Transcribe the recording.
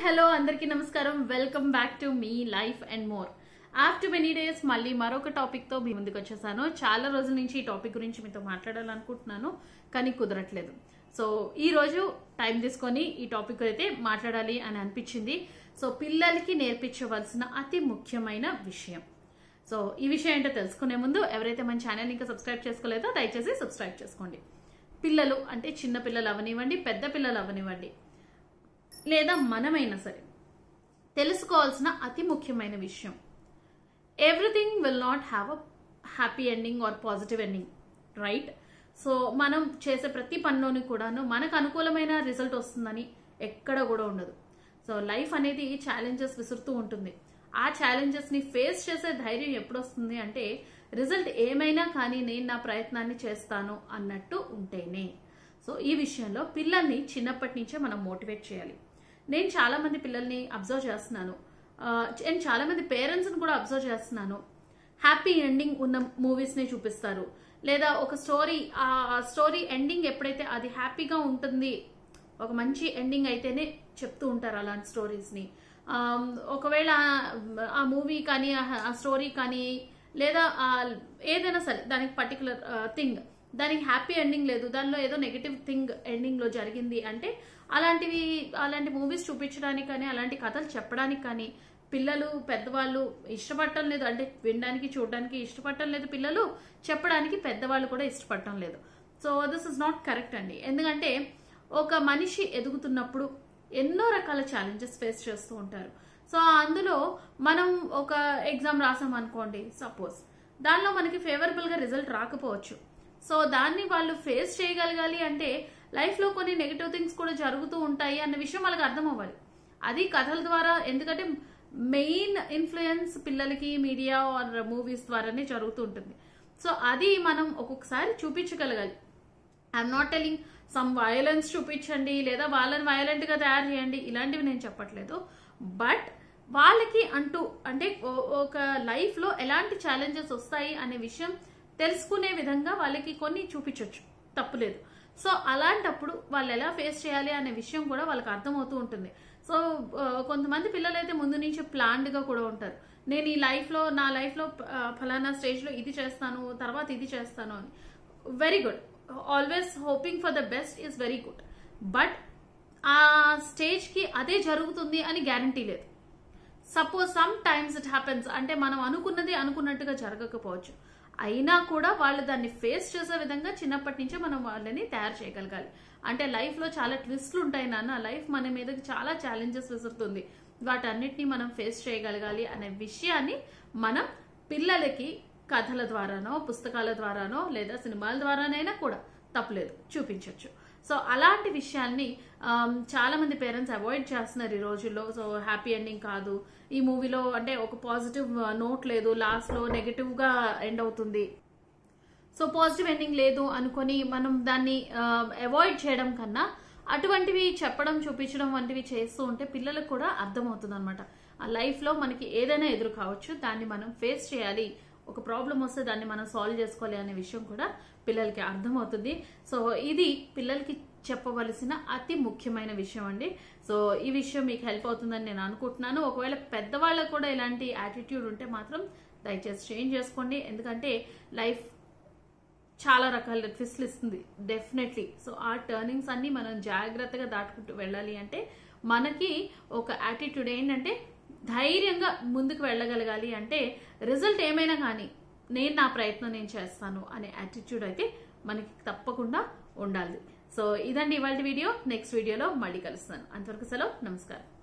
hello అందరికీ నమస్కారం welcome back to మీ life and more after many days మళ్ళీ మరొక టాపిక్ తో మీ ముందుకు వచ్చేసాను చాలా రోజుల నుంచి ఈ టాపిక్ గురించి మీతో మాట్లాడాలనుకుంటున్నాను కానీ కుదరట్లేదు సో ఈ రోజు టైం తీసుకొని ఈ టాపిక్ అయితే మాట్లాడాలి అని అనిపించింది సో పిల్లలకి నేర్పించవలసిన అతి ముఖ్యమైన విషయం సో ఈ విషయం ఏంటో తెలుసుకునే ముందు ఎవరైతే మన ఛానల్ ఇంకా సబ్స్క్రైబ్ చేసుకోలేదో దయచేసి సబ్స్క్రైబ్ చేసుకోండి పిల్లలు అంటే చిన్న పిల్లలు అవనివ్వండి పెద్ద పిల్లలు అవనివ్వండి లేదా మనమైనా సరే తెలుసుకోవాల్సిన అతి ముఖ్యమైన విషయం everything will not have a happy ending or positive ending right so మనం చేసే ప్రతి పనిలోని కూడాను మనకు అనుకూలమైన రిజల్ట్ వస్తుందని ఎక్కడ కూడా ఉండదు సో లైఫ్ అనేది ఛాలెంజెస్ విసురుతూ ఉంటుంది ఆ ఛాలెంజెస్ ని ఫేస్ చేసే ధైర్యం ఎప్పుడు వస్తుంది అంటే రిజల్ట్ ఏమైనా కానీ నేను నా ప్రయత్నాన్ని చేస్తాను అన్నట్టు ఉంటేనే సో ఈ విషయంలో పిల్లల్ని చిన్నప్పటి నుంచే మనం మోటివేట్ చేయాలి నేను చాలా మంది పిల్లల్ని అబ్జర్వ్ చేస్తున్నాను ఆ, నేను చాలా మంది పేరెంట్స్ని కూడా అబ్జర్వ్ చేస్తున్నాను హ్యాపీ ఎండింగ్ ఉన్న మూవీస్ని చూపిస్తారు లేదా ఒక స్టోరీ ఆ స్టోరీ ఎండింగ్ ఎప్పుడైతే అది హ్యాపీగా ఉంటుంది ఒక మంచి ఎండింగ్ అయితేనే చెప్తూ ఉంటారు అలాంటి స్టోరీస్ని ఆమ్, ఒకవేళ ఆ- ఆ మూవీ కానీ ఆ- ఆ స్టోరీ కానీ లేదా ఆ ఏదైనా సరే దానికి పర్టికులర్ థింగ్ దానికి హ్యాపీ ఎండింగ్ లేదు దానిలో ఏదో నెగిటివ్ థింగ్ ఎండింగ్ లో జరిగింది అంటే అలాంటివి అలాంటి మూవీస్ చూపించడానికి కానీ అలాంటి కథలు చెప్పడానికి కానీ పిల్లలు పెద్దవాళ్ళు ఇష్టపడటం లేదు అంటే వినడానికి చూడడానికి ఇష్టపడటం లేదు పిల్లలు చెప్పడానికి పెద్దవాళ్ళు కూడా ఇష్టపడటం లేదు so this is not correct అండి ఎందుకంటే ఒక మనిషి ఎదుగుతున్నప్పుడు ఎన్నో రకాల ఛాలెంజెస్ ఫేస్ చేస్తూ ఉంటారు సో అందులో మనం ఒక ఎగ్జామ్ రాసాం అనుకోండి సపోజ్ దానిలో మనకి ఫేవరబుల్ గా రిజల్ట్ రాకపోవచ్చు సో దాన్ని వాళ్ళు ఫేస్ చేయగలగాలి అంటే లైఫ్ లో కొన్ని నెగిటివ్ థింగ్స్ కూడా జరుగుతూ ఉంటాయి అన్న విషయం వాళ్ళకి అర్థం అవ్వాలి అది కథల ద్వారా ఎందుకంటే మెయిన్ ఇన్ఫ్లుయెన్స్ పిల్లలకి మీడియా ఆర్ మూవీస్ ద్వారానే జరుగుతూ ఉంటుంది సో అది మనం ఒక్కొక్కసారి చూపించగలగాలి I'm not telling some violence చూపించండి లేదా వాళ్ళని వైలెంట్ గా తయారు చేయండి ఇలాంటివి నేను చెప్పట్లేదు బట్ వాళ్ళకి అంటూ అంటే ఓ- ఒక లైఫ్ లో ఎలాంటి ఛాలెంజెస్ వస్తాయి అనే విషయం తెలుసుకునే విధంగా వాళ్ళకి కొన్ని చూపించవచ్చు తప్పులేదు సో అలాంటప్పుడు వాళ్ళు ఎలా ఫేస్ చేయాలి అనే విషయం కూడా వాళ్ళకి అర్థమవుతూ ఉంటుంది సో ఆ, కొంతమంది పిల్లలు అయితే ముందు నుంచి ప్లాన్డ్ గా కూడా ఉంటారు నేను ఈ లైఫ్ లో నా లైఫ్ లో ఆ, ఫలానా స్టేజ్ లో ఇది చేస్తాను తర్వాత ఇది చేస్తాను అని very good always hoping for the best is very good but ఆ స్టేజ్ కి అదే జరుగుతుంది అని గ్యారంటీ లేదు suppose sometimes it happens అంటే మనం అనుకున్నది అనుకున్నట్టుగా జరగకపోవచ్చు అయినా కూడా వాళ్ళు దాన్ని ఫేస్ చేసే విధంగా చిన్నప్పటి నుంచే మనం వాళ్ళని తయారు చేయగలగాలి అంటే లైఫ్ లో చాలా ట్విస్ట్లు ఉంటాయి నాన్న లైఫ్ మన మీదకి చాలా ఛాలెంజెస్ విసురుతుంది వాటన్నిటిని మనం ఫేస్ చేయగలగాలి అనే విషయాన్ని మనం పిల్లలకి కథల ద్వారానో పుస్తకాల ద్వారానో లేదా సినిమాల ద్వారానైనా కూడా తప్పలేదు చూపించవచ్చు సో అలాంటి విషయాల్ని ఆమ్, చాలా మంది పేరెంట్స్ అవాయిడ్ చేస్తున్నారు ఈ రోజుల్లో సో హ్యాపీ ఎండింగ్ కాదు ఈ మూవీలో అంటే ఒక పాజిటివ్ నోట్ లేదు లాస్ట్ లో నెగటివ్ గా ఎండ్ అవుతుంది సో పాజిటివ్ ఎండింగ్ లేదు అనుకొని మనం దాన్ని అవాయిడ్ చేయడం కన్నా అటువంటివి చెప్పడం చూపించడం వంటివి చేస్తూ ఉంటే పిల్లలకు కూడా అర్థమవుతుంది అనమాట ఆ లైఫ్ లో మనకి ఏదైనా ఎదురు కావచ్చు దాన్ని మనం ఫేస్ చేయాలి ఒక ప్రాబ్లం వస్తే దాన్ని మనం సాల్వ్ చేసుకోవాలి అనే విషయం కూడా పిల్లలకి అర్థమవుతుంది సో ఇది పిల్లలకి చెప్పవలసిన అతి ముఖ్యమైన విషయం అండి సో ఈ విషయం మీకు హెల్ప్ అవుతుందని నేను అనుకుంటున్నాను ఒకవేళ పెద్దవాళ్ళకు కూడా ఇలాంటి యాటిట్యూడ్ ఉంటే మాత్రం దయచేసి చేంజ్ చేసుకోండి ఎందుకంటే లైఫ్ చాలా రకాల ట్విస్ట్లు ఇస్తుంది డెఫినెట్లీ సో ఆ టర్నింగ్స్ అన్ని మనం జాగ్రత్తగా దాటుకుంటూ వెళ్ళాలి అంటే మనకి ఒక యాటిట్యూడ్ ఏంటంటే ధైర్యంగా ముందుకు వెళ్ళగలగాలి అంటే రిజల్ట్ ఏమైనా కానీ నేను నా ప్రయత్నం నేను చేస్తాను అనే యాటిట్యూడ్ అయితే మనకి తప్పకుండా ఉండాలి సో ఇదండి ఇవాళ వీడియో నెక్స్ట్ వీడియోలో మళ్ళీ కలుస్తాను అంతవరకు సెలవు నమస్కారం